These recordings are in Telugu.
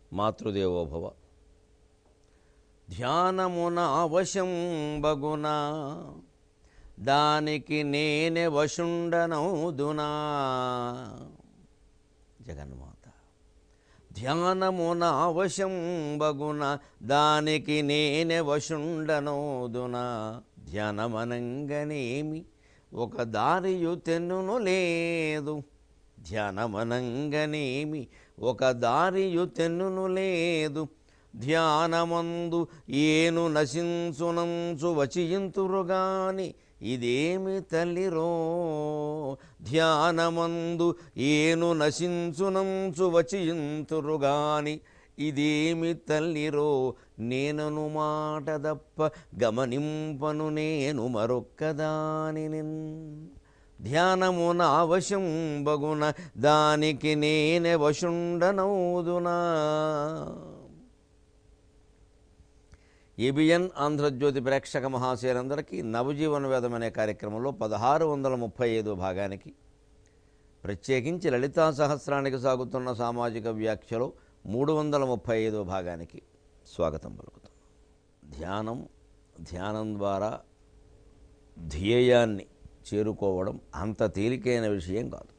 మాతృదేవోభవ ధ్యానమున అవశం బగునా దానికి నేనే వశుండనౌదునా జగన్మాత ధ్యానమున అవశం బగున దానికి నేనే వశుండనౌదునా ధ్యానమనంగనేమి ఒక దారియు తెన్నును లేదు ధ్యానమనంగనేమి ఒక దారియు తెన్నును లేదు ధ్యానమందు ఏను నశించునంచు వచియింతురుగాని ఇదేమి తల్లిరో ధ్యానమందు ఏను నశించునంచు వచియింతురుగాని ఇదేమి తల్లిరో నేనను మాట దప్ప గమనింపను నేను మరొక్కదాని ధ్యానమున అవశం బగున దానికి నేనే వశుండనౌదునా ఏబిఎన్ ఆంధ్రజ్యోతి ప్రేక్షక మహాశయులందరికీ నవజీవన వేదం అనే కార్యక్రమంలో పదహారు వందల ముప్పై ఐదో భాగానికి ప్రత్యేకించి లలితా సహస్రానికి సాగుతున్న సామాజిక వ్యాఖ్యలో మూడు వందల ముప్పై ఐదో భాగానికి స్వాగతం పలుకుతాం ధ్యానం ధ్యానం ద్వారా ధ్యేయాన్ని చేరుకోవడం అంత తేలికైన విషయం కాదు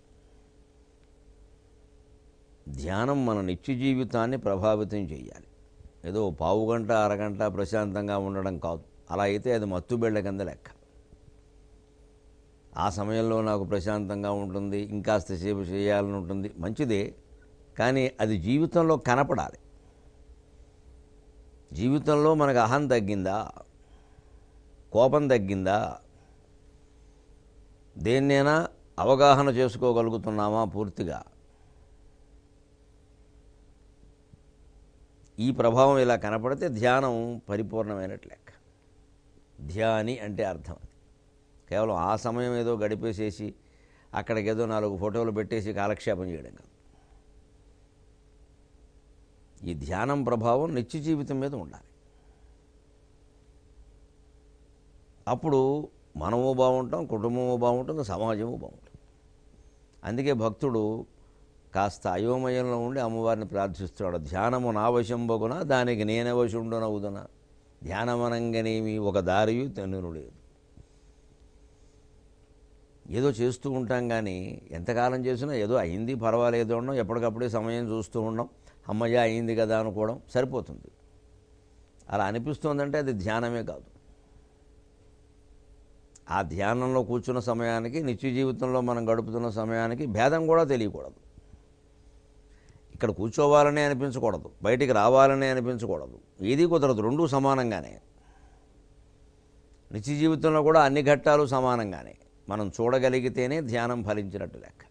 ధ్యానం మన నిత్య జీవితాన్ని ప్రభావితం చేయాలి ఏదో పావు గంట అరగంట ప్రశాంతంగా ఉండడం కాదు అలా అయితే అది మత్తుబిళ్ళ కింద లెక్క ఆ సమయంలో నాకు ప్రశాంతంగా ఉంటుంది ఇంకాస్త సేపు చేయాలని ఉంటుంది మంచిదే కానీ అది జీవితంలో కనపడాలి జీవితంలో మనకు అహం తగ్గిందా కోపం తగ్గిందా దేన్నైనా అవగాహన చేసుకోగలుగుతున్నామా పూర్తిగా ఈ ప్రభావం ఇలా కనపడితే ధ్యానం పరిపూర్ణమైనట్లు లెక్క ధ్యాని అంటే అర్థం అది కేవలం ఆ సమయం ఏదో గడిపేసేసి అక్కడికి ఏదో నాలుగు ఫోటోలు పెట్టేసి కాలక్షేపం చేయడం కాదు ఈ ధ్యానం ప్రభావం నిత్య జీవితం మీద ఉండాలి అప్పుడు మనము బాగుంటాం కుటుంబము బాగుంటుంది సమాజము బాగుంటుంది అందుకే భక్తుడు కాస్త అయోమయంలో ఉండి అమ్మవారిని ప్రార్థిస్తున్నాడు ధ్యానము నావశం బగున దానికి నేనే వశుండునవుదున ధ్యానమనంగనేమి ఒక దారియు తెన్నును లేదు ఏదో చేస్తూ ఉంటాం కానీ ఎంతకాలం చేసినా ఏదో అయింది పర్వాలేదు ఉండడం ఎప్పటికప్పుడే సమయం చూస్తూ ఉండడం అమ్మయ్య అయింది కదా అనుకోవడం సరిపోతుంది అలా అనిపిస్తోందంటే అది ధ్యానమే కాదు ఆ ధ్యానంలో కూర్చున్న సమయానికి నిత్య జీవితంలో మనం గడుపుతున్న సమయానికి భేదం కూడా తెలియకూడదు ఇక్కడ కూర్చోవాలని అనిపించకూడదు బయటికి రావాలని అనిపించకూడదు ఏది కుదరదు రెండూ సమానంగానే నిత్య జీవితంలో కూడా అన్ని ఘట్టాలు సమానంగానే మనం చూడగలిగితేనే ధ్యానం ఫలించినట్టు లెక్క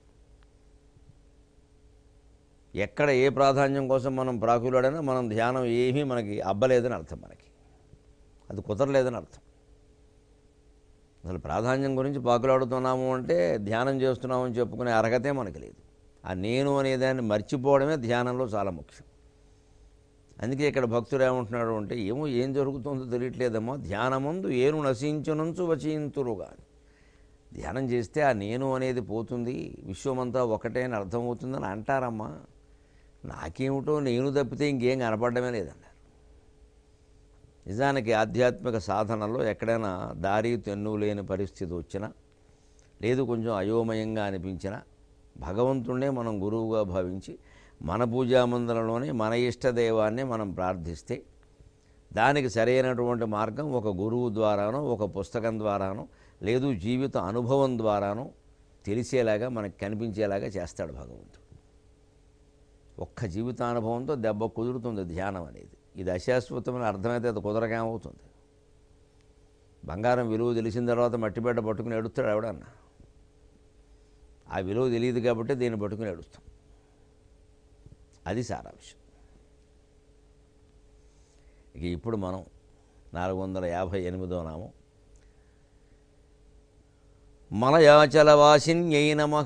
ఎక్కడ ఏ ప్రాధాన్యం కోసం మనం ప్రాకులాడైనా మనం ధ్యానం ఏమీ మనకి అబ్బలేదని అర్థం మనకి అది కుదరలేదని అర్థం అసలు ప్రాధాన్యం గురించి పాకులాడుతున్నాము అంటే ధ్యానం చేస్తున్నాము అని చెప్పుకునే అర్హతే మనకి లేదు ఆ నేను అనేదాన్ని మర్చిపోవడమే ధ్యానంలో చాలా ముఖ్యం అందుకే ఇక్కడ భక్తుడు ఏమంటున్నాడు అంటే ఏమో ఏం జరుగుతుందో తెలియట్లేదమ్మా ధ్యానమందు ఏను నశించునంచు వచయింతురు కానీ ధ్యానం చేస్తే ఆ నేను అనేది పోతుంది విశ్వమంతా ఒకటే అని అర్థమవుతుందని అంటారమ్మా నాకేమిటో నేను తప్పితే ఇంకేం కనపడమే లేదన్నారు నిజానికి ఆధ్యాత్మిక సాధనలో ఎక్కడైనా దారి తెన్ను లేని పరిస్థితి వచ్చినా లేదు కొంచెం అయోమయంగా అనిపించినా భగవంతుణ్ణే మనం గురువుగా భావించి మన పూజామందిరంలోనే మన ఇష్టదైవాన్ని మనం ప్రార్థిస్తే దానికి సరైనటువంటి మార్గం ఒక గురువు ద్వారానో ఒక పుస్తకం ద్వారానో లేదు జీవిత అనుభవం ద్వారానో తెలిసేలాగా మనకు కనిపించేలాగా చేస్తాడు భగవంతుడు ఒక్క జీవితానుభవంతో దెబ్బ కుదురుతుంది ధ్యానం అనేది ఇది అశాశ్వతమైన అర్థమైతే అది కుదరకేమవుతుంది బంగారం విలువ తెలిసిన తర్వాత మట్టిబెడ్డ పట్టుకుని ఎడుస్తాడు ఎవడన్నా ఆ విలువ తెలియదు కాబట్టి దీన్ని పట్టుకుని ఏడుస్తాం అది సారాంశం ఇక ఇప్పుడు మనం నాలుగు వందల యాభై ఎనిమిదో నామం మలయాచల వాసిన్యై నమః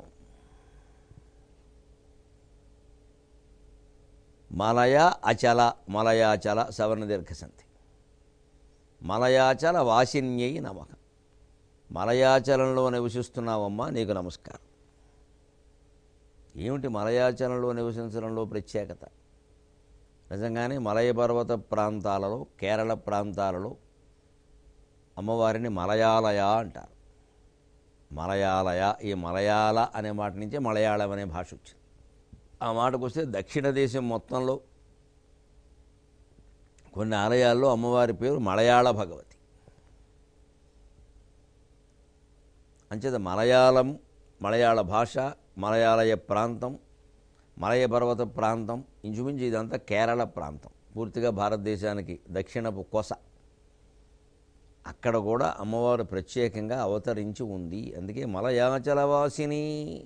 మలయ అచల మలయాచల సవర్ణ దీర్ఘసంధి మలయాచల వాసిన్యై నమః మలయాచలంలో నివసిస్తున్నావమ్మా నీకు నమస్కారం ఏమిటి మలయాచలంలో నివసించడంలో ప్రత్యేకత నిజంగానే మలయ పర్వత ప్రాంతాలలో కేరళ ప్రాంతాలలో అమ్మవారిని మలయాలయ అంటారు మలయాలయ ఈ మలయాళ అనే మాట నుంచే మలయాళం అనే భాష వచ్చింది ఆ మాటకు వస్తే దక్షిణ దేశం మొత్తంలో కొన్ని ఆలయాల్లో అమ్మవారి పేరు మలయాళ భగవతి అంచేత మలయాళం మలయాళ భాష మలయాళయ ప్రాంతం మలయ పర్వత ప్రాంతం ఇంచుమించు ఇదంతా కేరళ ప్రాంతం పూర్తిగా భారతదేశానికి దక్షిణపు కొస అక్కడ కూడా అమ్మవారు ప్రత్యేకంగా అవతరించి ఉంది అందుకే మలయాచలవాసిని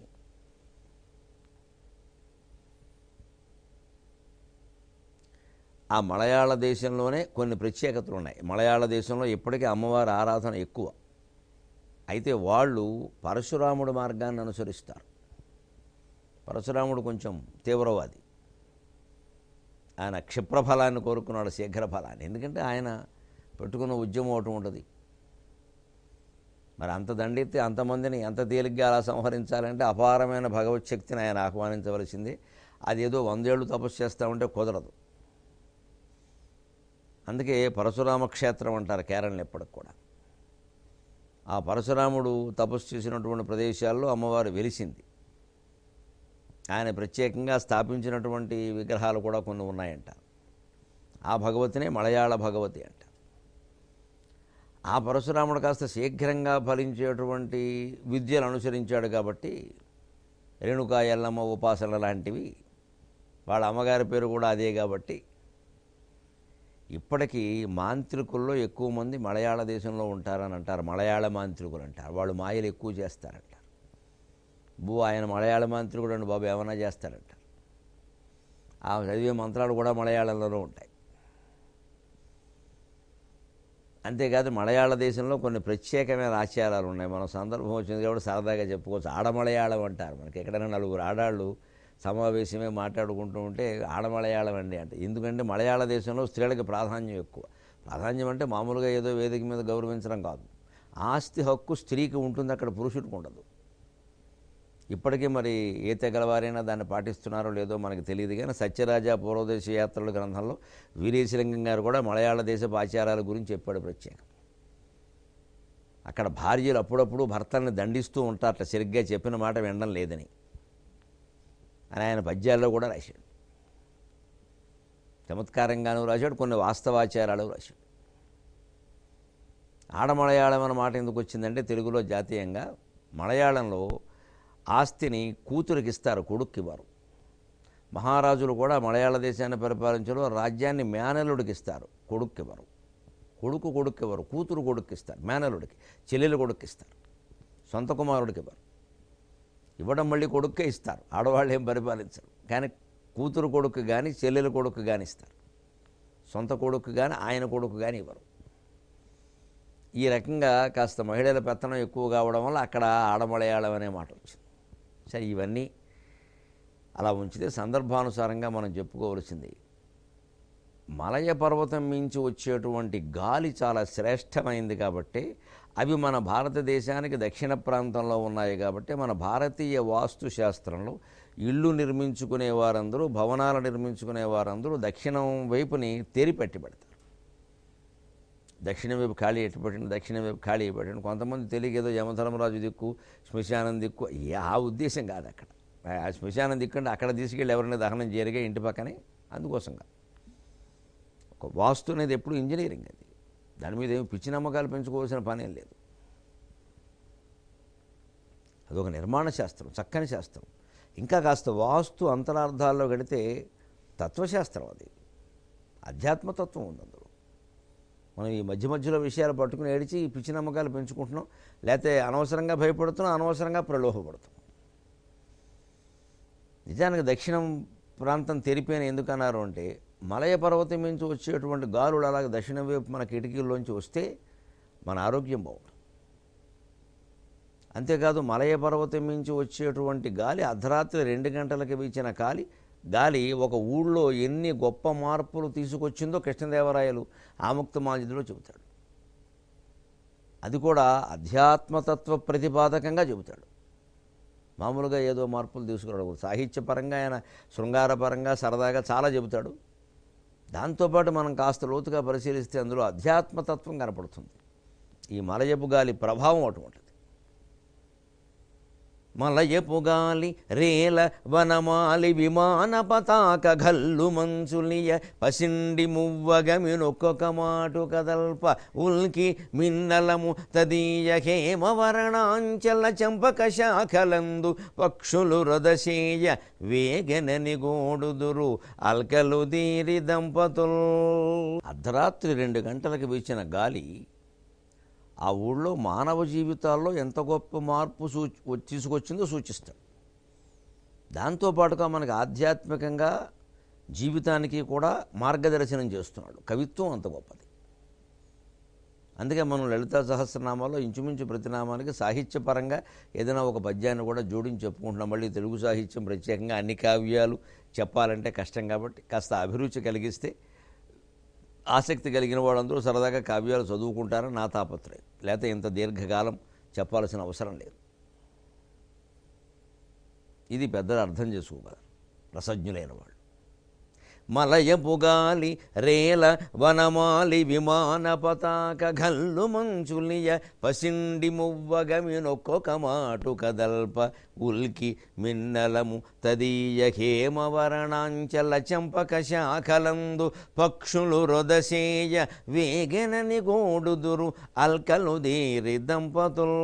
ఆ మలయాళ దేశంలోనే కొన్ని ప్రత్యేకతలు ఉన్నాయి మలయాళ దేశంలో ఇప్పటికీ అమ్మవారి ఆరాధన ఎక్కువ అయితే వాళ్ళు పరశురాముడు మార్గాన్ని అనుసరిస్తారు పరశురాముడు కొంచెం తీవ్రవాది ఆయన క్షిప్రఫలాన్ని కోరుకున్నాడు శీఘ్ర ఫలాన్ని ఎందుకంటే ఆయన పెట్టుకున్న ఉద్యమం ఒకటి ఉంటుంది మరి అంత దండెత్తి అంతమందిని ఎంత తేలిగ్గా అలా సంహరించాలంటే అపారమైన భగవత్ శక్తిని ఆయన ఆహ్వానించవలసిందే అది ఏదో వందేళ్ళు తపస్సు చేస్తూ ఉంటే కుదరదు అందుకే పరశురామ క్షేత్రం అంటారు కేరళని ఎప్పటికి కూడా ఆ పరశురాముడు తపస్సు చేసినటువంటి ప్రదేశాల్లో అమ్మవారు వెలిసింది ఆయన ప్రత్యేకంగా స్థాపించినటువంటి విగ్రహాలు కూడా కొన్ని ఉన్నాయంట ఆ భగవతినే మలయాళ భగవతి అంట ఆ పరశురాముడు కాస్త శీఘ్రంగా ఫలించేటువంటి విద్యలు అనుసరించాడు కాబట్టి రేణుకా ఎల్లమ్మ ఉపాసన లాంటివి వాళ్ళ అమ్మగారి పేరు కూడా అదే కాబట్టి ఇప్పటికీ మాంత్రికుల్లో ఎక్కువ మంది మలయాళ దేశంలో ఉంటారని అంటారు మలయాళ మాంత్రికులు అంటారు వాళ్ళు మాయలు ఎక్కువ చేస్తారంటారు బూ ఆయన మలయాళ మాంత్రికుడు అండి బాబు ఏమైనా చేస్తారంటారు ఆ చదివే మంత్రాలు కూడా మలయాళంలోనే ఉంటాయి అంతేకాదు మలయాళ దేశంలో కొన్ని ప్రత్యేకమైన ఆచారాలు ఉన్నాయి మన సందర్భం వచ్చింది కాబట్టి సరదాగా చెప్పుకోవచ్చు ఆడమలయాళం అంటారు మనకి ఎక్కడైనా నలుగురు ఆడాళ్ళు సమావేశమే మాట్లాడుకుంటూ ఉంటే ఆడమలయాళం అండి అంటే ఎందుకంటే మలయాళ దేశంలో స్త్రీలకు ప్రాధాన్యం ఎక్కువ ప్రాధాన్యం అంటే మామూలుగా ఏదో వేదిక మీద గౌరవించడం కాదు ఆస్తి హక్కు స్త్రీకి ఉంటుంది అక్కడ పురుషుడికి ఉండదు ఇప్పటికీ మరి ఏ తెగలవారైనా దాన్ని పాటిస్తున్నారో లేదో మనకు తెలియదు కానీ సత్యరాజ పూర్వదేశ యాత్రల గ్రంథంలో వీరేశలింగం గారు కూడా మలయాళ దేశపు ఆచారాల గురించి చెప్పాడు ప్రత్యేకం అక్కడ భార్యలు అప్పుడప్పుడు భర్తల్ని దండిస్తూ ఉంటారట సరిగ్గా చెప్పిన మాట వినడం లేదని అని ఆయన పద్యాల్లో కూడా రాశాడు చమత్కారంగానూ రాశాడు కొన్ని వాస్తవాచారాలు రాశాడు ఆడమలయాళం అన్న మాట ఎందుకు వచ్చిందంటే తెలుగులో జాతీయంగా మలయాళంలో ఆస్తిని కూతురికి ఇస్తారు కొడుక్కి ఇవ్వరు మహారాజులు కూడా మలయాళ దేశాన్ని పరిపాలించడం రాజ్యాన్ని మేనలుడికి ఇస్తారు కొడుక్కి ఇవ్వరు కొడుకు కొడుక్కి ఇవ్వరు కూతురు కొడుక్కి ఇస్తారు మేనలుడికి చెల్లెలు కొడుక్కి ఇస్తారు సొంత కుమారుడికి ఇవ్వరు ఇవ్వడం మళ్ళీ కొడుక్కే ఇస్తారు ఆడవాళ్ళు ఏం పరిపాలించరు కానీ కూతురు కొడుకు కానీ చెల్లెలు కొడుకు కానీ ఇస్తారు సొంత కొడుకు కానీ ఆయన కొడుకు కానీ ఇవ్వరు ఈ రకంగా కాస్త మహిళల పెత్తనం ఎక్కువ కావడం వల్ల అక్కడ ఆడమలయాళం అనే మాట వచ్చింది సరే ఇవన్నీ అలా ఉంచితే సందర్భానుసారంగా మనం చెప్పుకోవలసింది మలయ పర్వతం మించి వచ్చేటువంటి గాలి చాలా శ్రేష్టమైంది కాబట్టి అవి మన భారతదేశానికి దక్షిణ ప్రాంతంలో ఉన్నాయి కాబట్టి మన భారతీయ వాస్తు శాస్త్రంలో ఇళ్ళు నిర్మించుకునే వారందరూ భవనాలు నిర్మించుకునే వారందరూ దక్షిణం వైపుని తెరిపెట్టి పెడతారు దక్షిణ వైపు ఖాళీ ఎట్టు పెట్టండి దక్షిణ వైపు ఖాళీ పెట్టండి కొంతమంది తెలియక ఏదో యమధర్మరాజు దిక్కు శ్మశానం దిక్కు ఏ ఆ ఉద్దేశం కాదు అక్కడ ఆ శ్మశానం దిక్కు అంటే అక్కడ తీసుకెళ్ళి ఎవరైనా దహనం జరిగే ఇంటి పక్కనే అందుకోసం కాదు ఒక వాస్తు అనేది ఎప్పుడు ఇంజనీరింగ్ అది దాని మీద ఏమి పిచ్చి నమ్మకాలు పెంచుకోవాల్సిన పని ఏం లేదు అదొక నిర్మాణ శాస్త్రం చక్కని శాస్త్రం ఇంకా కాస్త వాస్తు అంతరార్థాల్లో గడితే తత్వశాస్త్రం అది అధ్యాత్మతత్వం ఉంది అందులో మనం ఈ మధ్య మధ్యలో విషయాలు పట్టుకుని ఏడిచి ఈ పిచ్చి నమ్మకాలు పెంచుకుంటున్నాం లేకపోతే అనవసరంగా భయపడుతున్నాం అనవసరంగా ప్రలోభపడుతున్నాం నిజానికి దక్షిణం ప్రాంతం తెరిపోయిన ఎందుకన్నారు అంటే మలయ పర్వతం నుంచి వచ్చేటువంటి గాలులు అలాగే దక్షిణం వైపు మన కిటికీల్లోంచి వస్తే మన ఆరోగ్యం బాగుంటుంది అంతేకాదు మలయ పర్వతం నుంచి వచ్చేటువంటి గాలి అర్ధరాత్రి రెండు గంటలకు వీచిన గాలి గాలి ఒక ఊళ్ళో ఎన్ని గొప్ప మార్పులు తీసుకొచ్చిందో కృష్ణదేవరాయలు ఆముక్తమాజిలో చెబుతాడు అది కూడా అధ్యాత్మతత్వ ప్రతిపాదకంగా చెబుతాడు మామూలుగా ఏదో మార్పులు తీసుకురాడు సాహిత్యపరంగా ఆయన శృంగారపరంగా సరదాగా చాలా చెబుతాడు దాంతోపాటు మనం కాస్త లోతుగా పరిశీలిస్తే అందులో అధ్యాత్మతత్వం కనపడుతుంది ఈ మలయపు గాలి ప్రభావం అటువంటిది మలయపు గాలి రేల వనమాలి విమాన పతాక గల్లు మంచులియ పసిండి మువ్వగమినొక్కొక్క మాటు కదల్ప ఉల్కి మిన్నలము తదీయ హేమవరణాంచల చంపక శాఖలందు పక్షులు రదశేయ వేగనని గోడుదురు అల్కలు దీరి దంపతులు అర్ధరాత్రి రెండు గంటలకు వీచిన గాలి ఆ ఊళ్ళో మానవ జీవితాల్లో ఎంత గొప్ప మార్పు సూ తీసుకొచ్చిందో సూచిస్తాడు దాంతోపాటుగా మనకి ఆధ్యాత్మికంగా జీవితానికి కూడా మార్గదర్శనం చేస్తున్నాడు కవిత్వం అంత గొప్పది అందుకే మనం లలితా సహస్రనామాల్లో ఇంచుమించు ప్రతి నామానికి సాహిత్యపరంగా ఏదైనా ఒక పద్యాన్ని కూడా జోడించి చెప్పుకుంటున్నాం మళ్ళీ తెలుగు సాహిత్యం ప్రత్యేకంగా అన్ని కావ్యాలు చెప్పాలంటే కష్టం కాబట్టి కాస్త అభిరుచి కలిగిస్తే ఆసక్తి కలిగిన వాళ్ళందరూ సరదాగా కావ్యాలు చదువుకుంటారని నా తాపత్రయం లేకపోతే ఇంత దీర్ఘకాలం చెప్పాల్సిన అవసరం లేదు ఇది పెద్దలు అర్థం చేసుకోగలరు రసజ్ఞులైన వాళ్ళు మలయపు గాలి రేల వనమాలి విమాన పతాక గల్లు మంచులియ పసిండి మువ్వగమినొక్కొక్క మాటు కదల్ప ఉల్కి మిన్నలము తదీయ హేమవరణాంచల చంపక శాఖలందు పక్షులు రొదసేయ వేగనని గోడుదురు అల్కలు దీరి దంపతులు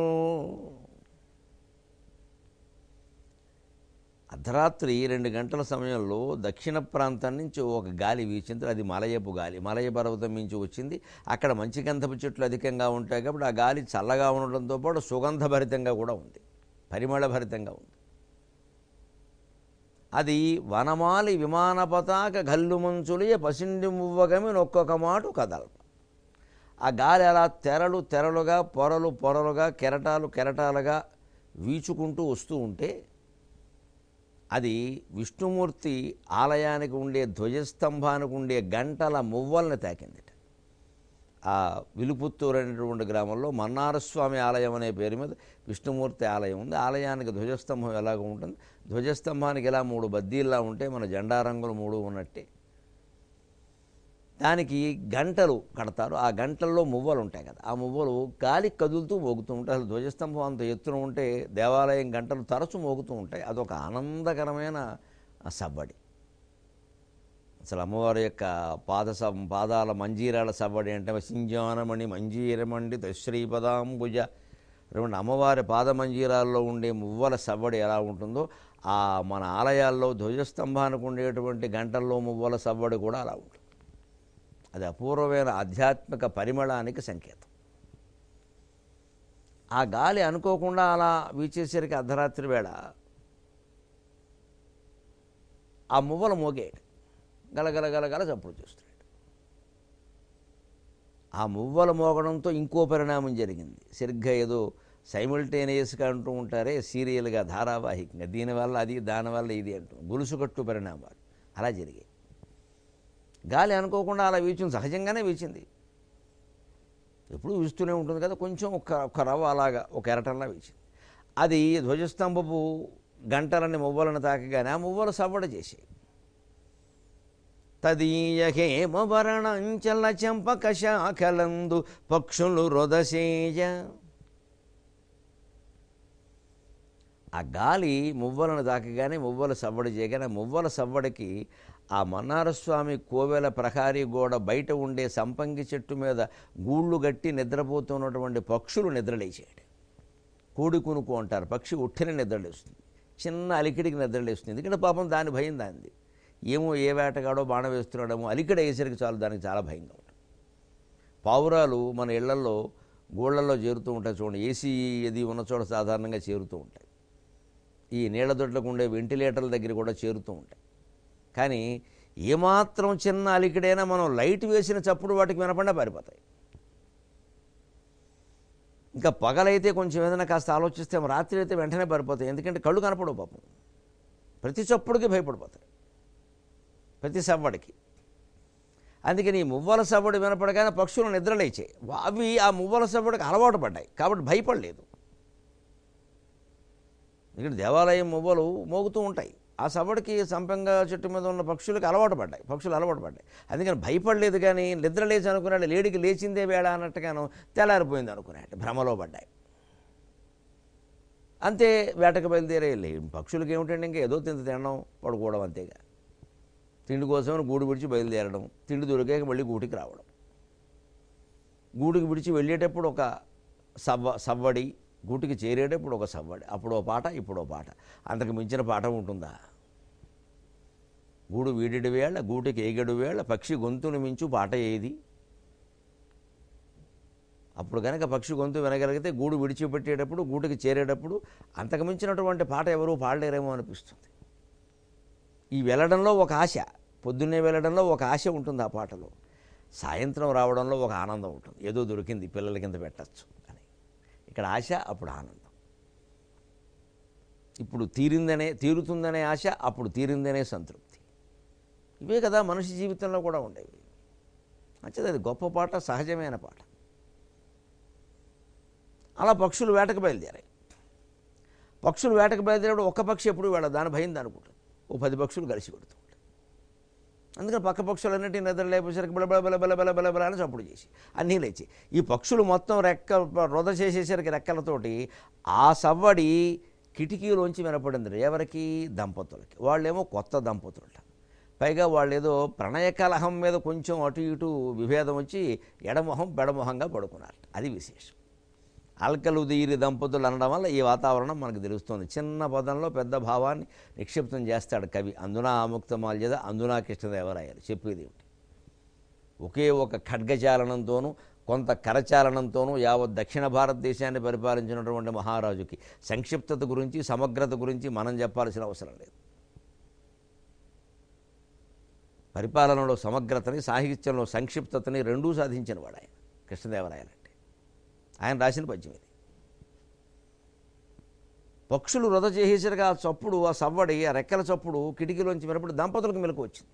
అర్ధరాత్రి రెండు గంటల సమయంలో దక్షిణ ప్రాంతం నుంచి ఒక గాలి వీచింది అది మలయపు గాలి మలయ పర్వతం నుంచి వచ్చింది అక్కడ మంచి గంధపు చెట్లు అధికంగా ఉంటాయి కాబట్టి ఆ గాలి చల్లగా ఉండడంతో పాటు సుగంధభరితంగా కూడా ఉంది పరిమళభరితంగా ఉంది అది వనమాలి విమాన పతాక గల్లు మంచులియ పసిండి మువ్వగమి నొక్కొక్క మాటు కదల్ప ఆ గాలి అలా తెరలు తెరలుగా పొరలు పొరలుగా కెరటాలు కెరటాలుగా వీచుకుంటూ వస్తూ ఉంటే అది విష్ణుమూర్తి ఆలయానికి ఉండే ధ్వజస్తంభానికి ఉండే గంటల మువ్వల్ని తాకిందిట ఆ విలుపుత్తూరు అనేటువంటి గ్రామంలో మన్నారస్వామి ఆలయం అనే పేరు మీద విష్ణుమూర్తి ఆలయం ఉంది ఆలయానికి ధ్వజస్తంభం ఎలాగ ఉంటుంది ధ్వజస్తంభానికి ఇలా మూడు బద్దీల్లా ఉంటే మన జెండా రంగులు మూడు ఉన్నట్టే దానికి గంటలు కడతారు ఆ గంటల్లో మువ్వలు ఉంటాయి కదా ఆ మువ్వలు గాలికి కదులుతూ మోగుతూ ఉంటాయి అసలు ధ్వజస్తంభం అంత ఎత్తున ఉంటే దేవాలయం గంటలు తరచు మోగుతూ ఉంటాయి అదొక ఆనందకరమైన సవ్వడి అసలు అమ్మవారి యొక్క పాద స- పాదాల మంజీరాల సవ్వడి అంటే సింజానమణి మంజీరమండి దశ్రీపదాంబుజ రెండు అమ్మవారి పాద మంజీరాల్లో ఉండే మువ్వల సవ్వడి ఎలా ఉంటుందో ఆ మన ఆలయాల్లో ధ్వజస్తంభానికి ఉండేటువంటి గంటల్లో మువ్వల సవ్వడి కూడా అలా ఉంటుంది అది అపూర్వమైన ఆధ్యాత్మిక పరిమళానికి సంకేతం ఆ గాలి అనుకోకుండా అలా వీచేసరికి అర్ధరాత్రి వేళ ఆ మువ్వలు మోగాడు గలగల గలగల చప్పుడు చేస్తున్నాడు ఆ మువ్వలు మోగడంతో ఇంకో పరిణామం జరిగింది సరిగ్గా ఏదో సైమిల్టేనియస్గా అంటూ ఉంటారే సీరియల్గా ధారావాహికంగా దీనివల్ల అది దానివల్ల ఇది అంటూ గొలుసుకట్టు పరిణామాలు అలా జరిగాయి గాలి అనుకోకుండా అలా వీచింది సహజంగానే వీచింది ఎప్పుడు వీస్తూనే ఉంటుంది కదా కొంచెం ఒక ఒక రవ్వ అలాగా ఒక ఎరటల్లా వీచింది అది ధ్వజస్తంభపు గంటలని మువ్వలను తాకగానే ఆ మువ్వలు సవ్వడ చేసాయి తదీయ హేమవరణంచల చంపక శాఖలందు పక్షులు రొదసేయ ఆ గాలి మువ్వలను తాకగానే మువ్వలు సవ్వడి చేయగానే ఆ మువ్వల సవ్వడికి ఆ మన్నారస్వామి కోవెల ప్రహారీ గోడ బయట ఉండే సంపంగి చెట్టు మీద గూళ్ళు గట్టి నిద్రపోతున్నటువంటి పక్షులు నిద్రలేచాడు కోడి కునుకు అంటారు పక్షి ఉట్టిన నిద్రలేస్తుంది చిన్న అలికిడికి నిద్రలేస్తుంది ఎందుకంటే పాపం దాని భయం దానిది ఏమో ఏ వేటగాడో బాణ వేస్తున్నాడేమో అలికిడి అయ్యేసరికి చాలు దానికి చాలా భయంగా ఉంటుంది పావురాలు మన ఇళ్లలో గోళ్లలో చేరుతూ ఉంటాయి చూడండి ఏసీ అది ఉన్న చోట సాధారణంగా చేరుతూ ఉంటాయి ఈ నీళ్ల దొడ్లకు ఉండే వెంటిలేటర్ల దగ్గర కూడా చేరుతూ ఉంటాయి కానీ ఏమాత్రం చిన్న అలికిడైనా మనం లైట్ వేసిన చప్పుడు వాటికి వినపడినా పారిపోతాయి ఇంకా పగలైతే కొంచెం ఏదైనా కాస్త ఆలోచిస్తే రాత్రి అయితే వెంటనే పారిపోతాయి ఎందుకంటే కళ్ళు కనపడవు పాపం ప్రతి చప్పుడుకి భయపడిపోతాయి ప్రతి సవ్వడికి అందుకని ఈ మువ్వల సవ్వడి వినపడగానే పక్షులు నిద్రలేచాయి అవి ఆ మువ్వల సవ్వడికి అలవాటు పడ్డాయి కాబట్టి భయపడలేదు ఎందుకంటే దేవాలయం మువ్వలు మోగుతూ ఉంటాయి ఆ సవ్వడికి సంపంగా చెట్టు మీద ఉన్న పక్షులకు అలవాటు పడ్డాయి పక్షులు అలవాటు పడ్డాయి అందుకని భయపడలేదు కానీ నిద్ర లేచి అనుకున్నాడు లేడికి లేచిందే వేళ అన్నట్టుగాను తెల్లారిపోయింది అనుకున్నాడు భ్రమలో పడ్డాయి అంతే వేటకు బయలుదేరే లే పక్షులకి ఏమిటండి ఇంకా ఏదో తింత తినడం పడుకోవడం అంతేగా తిండి కోసమని గూడు విడిచి బయలుదేరడం తిండి దొరికాక మళ్ళీ గూటికి రావడం గూటికి విడిచి వెళ్ళేటప్పుడు ఒక సవ్వ సవ్వడి గూటికి చేరేటప్పుడు ఒక సవ్వడి అప్పుడో పాట ఇప్పుడో పాట అంతకు మించిన పాట ఉంటుందా గూడు వీడెడు వేళ గూటికి ఏగడు వేళ పక్షి గొంతును మించు పాట ఏది అప్పుడు కనుక పక్షి గొంతు వినగలిగితే గూడు విడిచిపెట్టేటప్పుడు గూటికి చేరేటప్పుడు అంతకు మించినటువంటి పాట ఎవరూ పాడలేరేమో అనిపిస్తుంది ఈ వెళ్ళడంలో ఒక ఆశ పొద్దున్నే వెళ్ళడంలో ఒక ఆశ ఉంటుంది ఆ పాటలో సాయంత్రం రావడంలో ఒక ఆనందం ఉంటుంది ఏదో దొరికింది పిల్లల కింద పెట్టచ్చు అని ఇక్కడ ఆశ అప్పుడు ఆనందం ఇప్పుడు తీరిందనే తీరుతుందనే ఆశ అప్పుడు తీరిందనే సంతృప్తి ఇవే కదా మనిషి జీవితంలో కూడా ఉండేవి మంచిది అది గొప్ప పాట సహజమైన పాట అలా పక్షులు వేటకు బయలుదేరాయి పక్షులు వేటకు బయలుదేరేప్పుడు ఒక్క పక్షి ఎప్పుడు వెళ్ళదు దాని భయం అనుకుంటుంది ఓ పది పక్షులు కలిసి పెడుతూ ఉంటాయి అందుకని పక్క పక్షులన్నింటినీ నిద్ర లేపేసరికి బల బల బల బల బల బల బల అని చప్పుడు చేసి అన్నీ లేచి ఈ పక్షులు మొత్తం రెక్క రొద చేసేసరికి రెక్కలతోటి ఆ సవ్వడి కిటికీలోంచి వినపడింది ఎవరికి దంపతులకి వాళ్ళేమో కొత్త దంపతులట పైగా వాళ్ళు ఏదో ప్రణయ కలహం మీద కొంచెం అటు ఇటు విభేదం వచ్చి ఎడమొహం పెడమొహంగా పడుకున్నారు అది విశేషం అల్కలు దీరి దంపతులు అనడం వల్ల ఈ వాతావరణం మనకు తెలుస్తుంది చిన్న పదంలో పెద్ద భావాన్ని నిక్షిప్తం చేస్తాడు కవి అందునా ఆముక్త మాల్యద అందునా కృష్ణదేవరాయలు చెప్పేది ఏమిటి ఒకే ఒక ఖడ్గచాలనంతోనూ కొంత కరచాలనంతోనూ యావత్ దక్షిణ భారతదేశాన్ని పరిపాలించినటువంటి మహారాజుకి సంక్షిప్తత గురించి సమగ్రత గురించి మనం చెప్పాల్సిన అవసరం లేదు పరిపాలనలో సమగ్రతని సాహిత్యంలో సంక్షిప్తతని రెండూ సాధించిన వాడు ఆయన కృష్ణదేవరాయలు అంటే ఆయన రాసిన పద్యం ఇది పక్షులు వృధ చేసేసరికి ఆ చప్పుడు ఆ సవ్వడి ఆ రెక్కల చప్పుడు కిటికీలోంచి వినప్పుడు దంపతులకు మెలకు వచ్చింది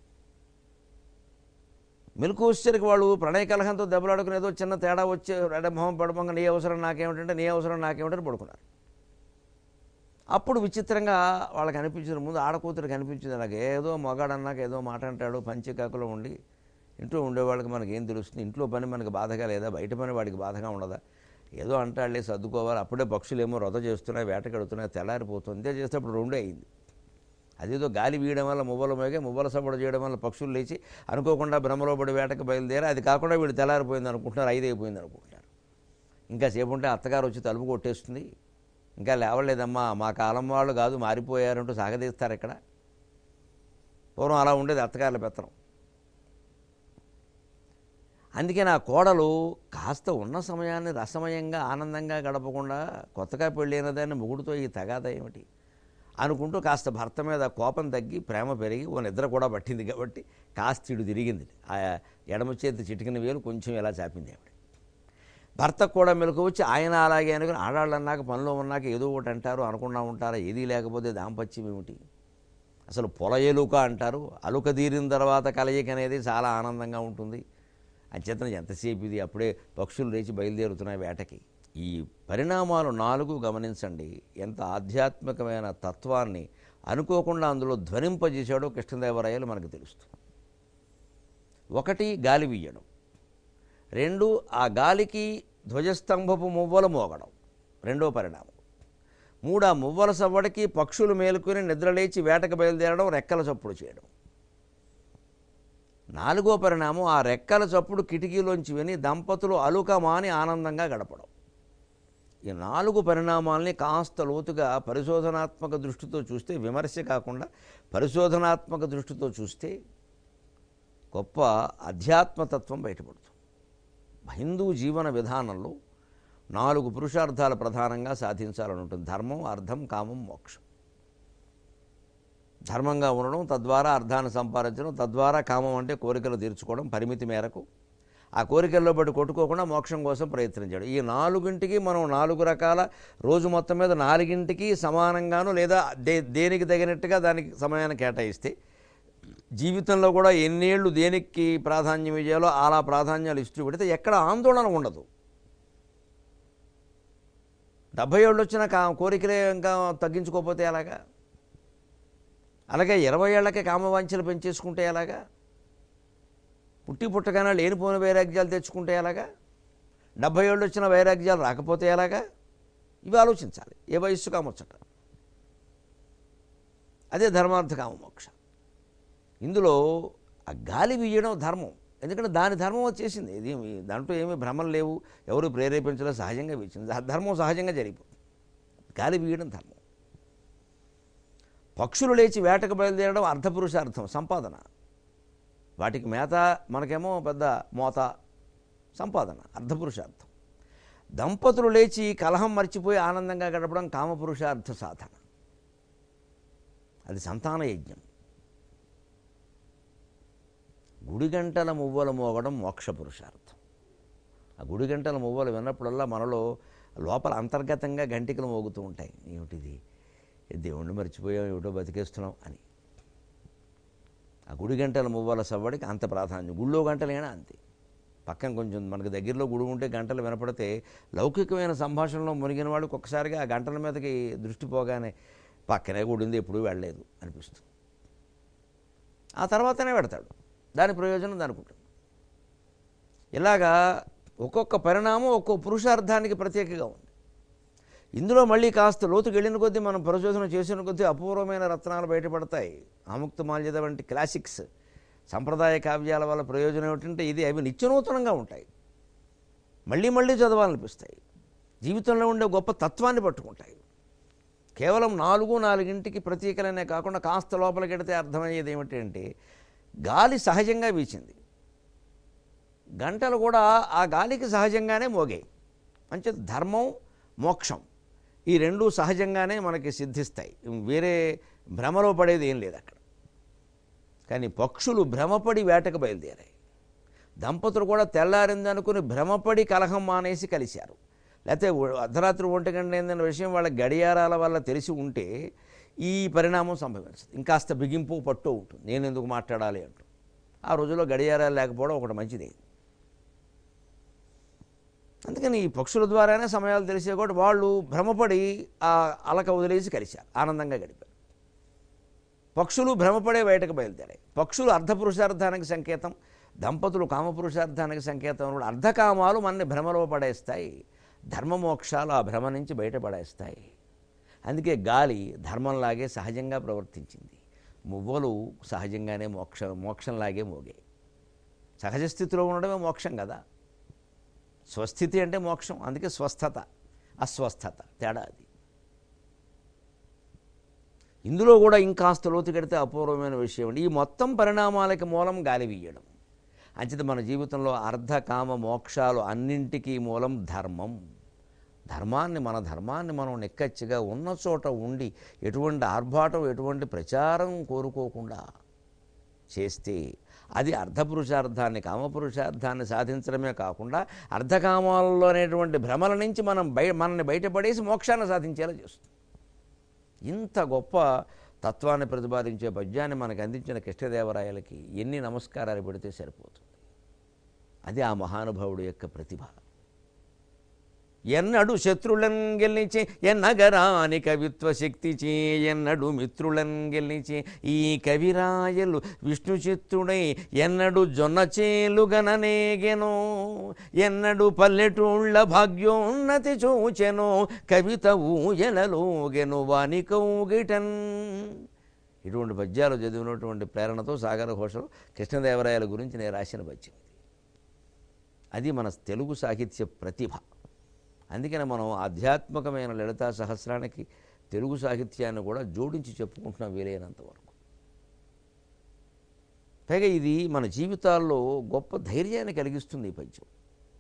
మెలకు వచ్చేసరికి వాళ్ళు ప్రణయ కలహంతో దెబ్బలాడుకుని ఏదో చిన్న తేడా వచ్చే మొహం పడమంగా నీ అవసరం నాకేమిటంటే నీ అవసరం నాకేమిటని పడుకున్నారు అప్పుడు విచిత్రంగా వాళ్ళకి అనిపించిన ముందు ఆడకూతురు కనిపించింది నాకు ఏదో మగాడన్నాక ఏదో మాట అంటాడు పంచకాకులో ఉండి ఇంట్లో ఉండేవాళ్ళకి మనకి ఏం తెలుస్తుంది ఇంట్లో పని మనకి బాధగా లేదా బయట పని వాడికి బాధగా ఉండదా ఏదో అంటాడులే సర్దుకోవాలి అప్పుడే పక్షులు ఏమో రొద చేస్తున్నాయి వేటకెడుతున్నాయి తెల్లారిపోతుంది ఇంతే చేస్తే అప్పుడు రెండే అయింది అదేదో గాలి వీయడం వల్ల మువ్వల మోగే మువ్వల సబ్బడు చేయడం వల్ల పక్షులు లేచి అనుకోకుండా భ్రమలో పడి వేటకు బయలుదేరి అది కాకుండా వీడు తెల్లారిపోయింది అనుకుంటున్నారు ఐదు అయిపోయింది అనుకుంటున్నారు ఇంకా సేపు ఉంటే అత్తగారు వచ్చి తలుపు కొట్టేస్తుంది ఇంకా లేవలేదమ్మా మా కాలం వాళ్ళు కాదు మారిపోయారంటూ సాగదీస్తారు ఇక్కడ పూర్వం అలా ఉండేది అత్తగారుల పెత్తనం అందుకే నా కోడలు కాస్త ఉన్న సమయాన్ని రసమయంగా ఆనందంగా గడపకుండా కొత్తగా పెళ్ళైనదాన్ని మొగుడుతో ఈ తగాద ఏమిటి అనుకుంటూ కాస్త భర్త మీద కోపం తగ్గి ప్రేమ పెరిగి ఓ నిద్ర కూడా పట్టింది కాబట్టి కాస్త ఇడు తిరిగింది ఆ ఎడమ చేతి చిటికిన వేలు కొంచెం ఇలా చాపింది ఆవిడ భర్తకు కూడా మెలకు వచ్చి ఆయన అలాగే అనుకుని ఆడాళ్ళు అన్నాక పనిలో ఉన్నాక ఏదో ఒకటి అంటారు అనుకున్నా ఉంటారా ఏదీ లేకపోతే దాంపత్యం ఏమిటి అసలు పొల ఎలుక అంటారు అలుక తీరిన తర్వాత కలయిక అనేది చాలా ఆనందంగా ఉంటుంది అంచేతన ఎంతసేపు ఇది అప్పుడే పక్షులు లేచి బయలుదేరుతున్నాయి వేటకి ఈ పరిణామాలు నాలుగు గమనించండి ఎంత ఆధ్యాత్మికమైన తత్వాన్ని అనుకోకుండా అందులో ధ్వనింపజేశాడో కృష్ణదేవరాయలు మనకు తెలుస్తుంది ఒకటి గాలి వీయడం రెండు ఆ గాలికి ధ్వజస్తంభపు మువ్వలు మోగడం రెండో పరిణామం మూడు ఆ మువ్వల సవ్వడికి పక్షులు మేలుకొని నిద్రలేచి వేటకు బయలుదేరడం రెక్కల చప్పుడు చేయడం నాలుగో పరిణామం ఆ రెక్కల చప్పుడు కిటికీలోంచి విని దంపతులు అలుకమాని ఆనందంగా గడపడం ఈ నాలుగు పరిణామాల్ని కాస్త లోతుగా పరిశోధనాత్మక దృష్టితో చూస్తే విమర్శ కాకుండా పరిశోధనాత్మక దృష్టితో చూస్తే గొప్ప అధ్యాత్మతత్వం బయటపడుతుంది హిందూ జీవన విధానంలో నాలుగు పురుషార్థాలు ప్రధానంగా సాధించాలని ఉంటుంది ధర్మం అర్థం కామం మోక్షం ధర్మంగా ఉండడం తద్వారా అర్థాన్ని సంపాదించడం తద్వారా కామం అంటే కోరికలు తీర్చుకోవడం పరిమితి మేరకు ఆ కోరికల్లో బట్టి కొట్టుకోకుండా మోక్షం కోసం ప్రయత్నించాడు ఈ నాలుగింటికి మనం నాలుగు రకాల రోజు మొత్తం మీద నాలుగింటికి సమానంగాను లేదా దే దేనికి తగినట్టుగా దానికి సమయాన్ని కేటాయిస్తే జీవితంలో కూడా ఎన్నేళ్ళు దేనికి ప్రాధాన్యం ఇవ్వాలో అలా ప్రాధాన్యాలు ఇస్తూ పెడితే ఎక్కడ ఆందోళన ఉండదు డెబ్భై ఏళ్ళు వచ్చిన కా కోరికలే ఇంకా తగ్గించుకోకపోతే ఎలాగా అలాగే ఇరవై ఏళ్లకే కామవాంఛలు పెంచేసుకుంటే ఎలాగా పుట్టి పుట్టగానే లేనిపోయిన వైరాగ్యాలు తెచ్చుకుంటే ఎలాగా డెబ్భై ఏళ్ళు వచ్చిన వైరాగ్యాలు రాకపోతే ఎలాగా ఇవి ఆలోచించాలి ఏ వయస్సు కామొచ్చట అదే ధర్మార్థ కామ మోక్ష ఇందులో ఆ గాలి వీయడం ధర్మం ఎందుకంటే దాని ధర్మం వచ్చేసింది ఇది మీ- దాంట్లో ఏమీ భ్రమలు లేవు ఎవరు ప్రేరేపించడం సహజంగా వీచింది ఆ ధర్మం సహజంగా జరిగిపోతుంది గాలి వీయడం ధర్మం పక్షులు లేచి వేటకు బయలుదేరడం అర్థపురుషార్థం సంపాదన వాటికి మేత మనకేమో పెద్ద మోత సంపాదన అర్ధపురుషార్థం దంపతులు లేచి కలహం మర్చిపోయి ఆనందంగా గడపడం కామపురుషార్థ సాధన అది సంతాన యజ్ఞం గుడి గంటల మువ్వలు మోగడం మోక్ష పురుషార్థం ఆ గుడి గంటల మువ్వలు విన్నప్పుడల్లా మనలో లోపల అంతర్గతంగా గంటికలు మోగుతూ ఉంటాయి ఏమిటిది దేవుణ్ణి మర్చిపోయాం ఏమిటో బతికేస్తున్నాం అని ఆ గుడి గంటల మువ్వల సవ్వడికి అంత ప్రాధాన్యం గుళ్ళో గంటలైనా అంతే పక్కన కొంచెం మనకు దగ్గరలో గుడి ఉంటే గంటలు వినపడితే లౌకికమైన సంభాషణలో మునిగిన వాడికి ఒక్కసారిగా ఆ గంటల మీదకి దృష్టి పోగానే పక్కనే గుడి ఉంది ఎప్పుడూ వెళ్ళలేదు అనిపిస్తుంది ఆ తర్వాతనే పెడతాడు దాని ప్రయోజనం దానికి ఉంటుంది ఇలాగా ఒక్కొక్క పరిణామం ఒక్కో పురుషార్థానికి ప్రత్యేకంగా ఉంది ఇందులో మళ్ళీ కాస్త లోతుకు వెళ్ళిన కొద్దీ మనం పరిశోధన చేసిన కొద్దీ అపూర్వమైన రత్నాలు బయటపడతాయి ఆముక్త మాల్యద వంటి క్లాసిక్స్ సంప్రదాయ కావ్యాల వల్ల ప్రయోజనం ఏమిటంటే ఇది అవి నిత్యనూతనంగా ఉంటాయి మళ్ళీ మళ్ళీ చదవాలనిపిస్తాయి జీవితంలో ఉండే గొప్ప తత్వాన్ని పట్టుకుంటాయి కేవలం నాలుగు నాలుగింటికి ప్రతీకలనే కాకుండా కాస్త లోపలికి వెడితే అర్థమయ్యేది ఏమిటంటే గాలి సహజంగా వీచింది గంటలు కూడా ఆ గాలికి సహజంగానే మోగాయి అంటే ధర్మం మోక్షం ఈ రెండు సహజంగానే మనకి సిద్ధిస్తాయి వేరే భ్రమలో పడేది ఏం లేదు అక్కడ కానీ పక్షులు భ్రమపడి వేటకు బయలుదేరాయి దంపతులు కూడా తెల్లారింది అనుకుని భ్రమపడి కలహం మానేసి కలిశారు లేకపోతే ఒ- అర్ధరాత్రి ఒంటి గంట అయిందన్న విషయం వాళ్ళ గడియారాల వల్ల తెలిసి ఉంటే ఈ పరిణామం సంభవించదు ఇంకాస్త బిగింపు పట్టు ఉంటుంది నేను ఎందుకు మాట్లాడాలి అంటూ ఆ రోజుల్లో గడియారాలు లేకపోవడం ఒకటి మంచిదే అందుకని ఈ పక్షుల ద్వారానే సమయాలు తెలిసే కూడా వాళ్ళు భ్రమపడి ఆ అలక వదిలేసి కలిశారు ఆనందంగా గడిపారు పక్షులు భ్రమపడే బయటకు బయలుదేరాయి పక్షులు అర్ధపురుషార్థానికి సంకేతం దంపతులు కామపురుషార్థానికి సంకేతం అన్నప్పుడు అర్ధకామాలు మనని భ్రమలో పడేస్తాయి ధర్మమోక్షాలు ఆ భ్రమ నుంచి బయటపడేస్తాయి అందుకే గాలి ధర్మంలాగే సహజంగా ప్రవర్తించింది మువ్వలు సహజంగానే మోక్ష మోక్షంలాగే మోగాయి సహజ స్థితిలో ఉండడమే మోక్షం కదా స్వస్థితి అంటే మోక్షం అందుకే స్వస్థత అస్వస్థత తేడా అది ఇందులో కూడా ఇంకాస్త లోతు కడితే అపూర్వమైన విషయం అండి ఈ మొత్తం పరిణామాలకి మూలం గాలి వీయడం అంచేత మన జీవితంలో అర్ధ కామ మోక్షాలు అన్నింటికీ మూలం ధర్మం ధర్మాన్ని మన ధర్మాన్ని మనం నెక్కచ్చిగా ఉన్న చోట ఉండి ఎటువంటి ఆర్భాటం ఎటువంటి ప్రచారం కోరుకోకుండా చేస్తే అది అర్ధపురుషార్థాన్ని కామపురుషార్థాన్ని సాధించడమే కాకుండా అర్ధకామాలలో అనేటువంటి భ్రమల నుంచి మనం బయ మనల్ని బయటపడేసి మోక్షాన్ని సాధించేలా చేస్తుంది ఇంత గొప్ప తత్వాన్ని ప్రతిపాదించే పద్యాన్ని మనకు అందించిన కృష్ణదేవరాయలకి ఎన్ని నమస్కారాలు పెడితే సరిపోతుంది అది ఆ మహానుభావుడు యొక్క ప్రతిభ ఎన్నడు శత్రులన్ గెలిచి ఎన్నగరాని కవిత్వ శక్తి చే ఎన్నడు మిత్రులన్ గెలిచి ఈ కవిరాయలు విష్ణు చిత్తుడై ఎన్నడు జొన్న చేలుగననేగెనో ఎన్నడు పల్లెటూళ్ళ భాగ్యోన్నతి చూచెనో కవిత ఊయలలోగెను వాని కౌగిటన్ ఇటువంటి పద్యాలు చదివినటువంటి ప్రేరణతో సాగర ఘోషలు కృష్ణదేవరాయల గురించి నేను రాసిన పద్యం ఇది అది మన తెలుగు సాహిత్య ప్రతిభ అందుకని మనం ఆధ్యాత్మికమైన లలితా సహస్రానికి తెలుగు సాహిత్యాన్ని కూడా జోడించి చెప్పుకుంటున్నాం వీలైనంత వరకు పైగా ఇది మన జీవితాల్లో గొప్ప ధైర్యాన్ని కలిగిస్తుంది ఈ పద్యం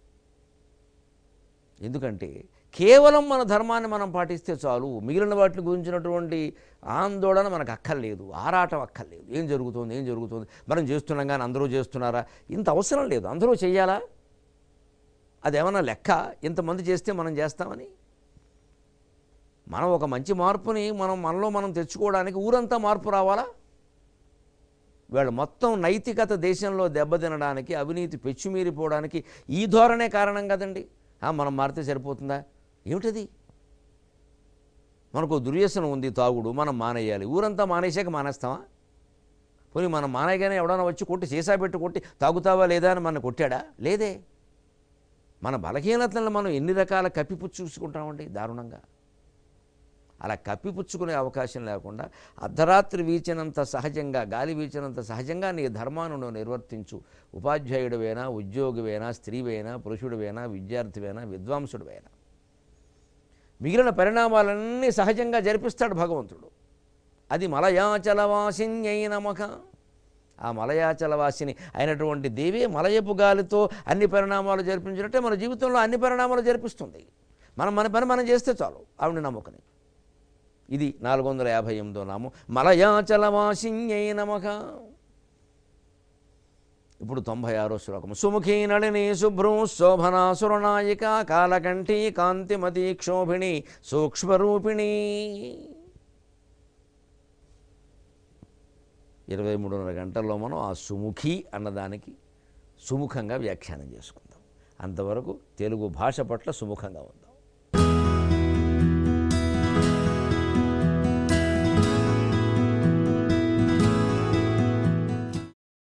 ఎందుకంటే కేవలం మన ధర్మాన్ని మనం పాటిస్తే చాలు మిగిలిన వాటిని గురించినటువంటి ఆందోళన మనకు అక్కర్లేదు ఆరాటం అక్కర్లేదు ఏం జరుగుతుంది ఏం జరుగుతుంది మనం చేస్తున్నాం కానీ అందరూ చేస్తున్నారా ఇంత అవసరం లేదు అందరూ చెయ్యాలా అదేమన్నా లెక్క ఇంతమంది చేస్తే మనం చేస్తామని మనం ఒక మంచి మార్పుని మనం మనలో మనం తెచ్చుకోవడానికి ఊరంతా మార్పు రావాలా వీళ్ళు మొత్తం నైతికత దేశంలో దెబ్బతినడానికి అవినీతి పెచ్చుమీరిపోవడానికి ఈ ధోరణే కారణం కదండి ఆ, మనం మారితే సరిపోతుందా ఏమిటది మనకు దుర్వ్యసనం ఉంది తాగుడు మనం మానేయాలి ఊరంతా మానేసాక మానేస్తామా పోనీ మనం మానేయగానే ఎవడన్నా వచ్చి కొట్టి సీసా పెట్టి కొట్టి తాగుతావా లేదా అని మన కొట్టాడా లేదే మన బలహీనతలను మనం ఎన్ని రకాల కప్పిపుచ్చుకుంటామండి దారుణంగా అలా కప్పిపుచ్చుకునే అవకాశం లేకుండా అర్ధరాత్రి వీచినంత సహజంగా గాలి వీచినంత సహజంగా నీ ధర్మాన్ని నువ్వు నిర్వర్తించు ఉపాధ్యాయుడివైనా ఉద్యోగివైనా స్త్రీవైనా పురుషుడివైనా విద్యార్థివైనా విద్వాంసుడివైనా మిగిలిన పరిణామాలన్నీ సహజంగా జరిపిస్తాడు భగవంతుడు అది మలయాచలవాసిన్యై నమక ఆ మలయాచలవాసిని అయినటువంటి దేవి మలయపు గాలితో అన్ని పరిణామాలు జరిపించినట్టే మన జీవితంలో అన్ని పరిణామాలు జరిపిస్తుంది మనం మన పని మనం చేస్తే చాలు ఆవిడ నమ్మకని ఇది నాలుగు వందల యాభై ఎనిమిదో నామం మలయాచలవాసిన్యై నమక ఇప్పుడు తొంభై ఆరో శ్లోకం సుముఖీ నళిని శుభ్రం శోభనాసురనాయిక కాలకంఠీ కాంతిమతి క్షోభిణి సూక్ష్మరూపిణి ఇరవై మూడున్నర గంటల్లో మనం ఆ సుముఖి అన్నదానికి సుముఖంగా వ్యాఖ్యానం చేసుకుందాం అంతవరకు తెలుగు భాష పట్ల సుముఖంగా ఉందాం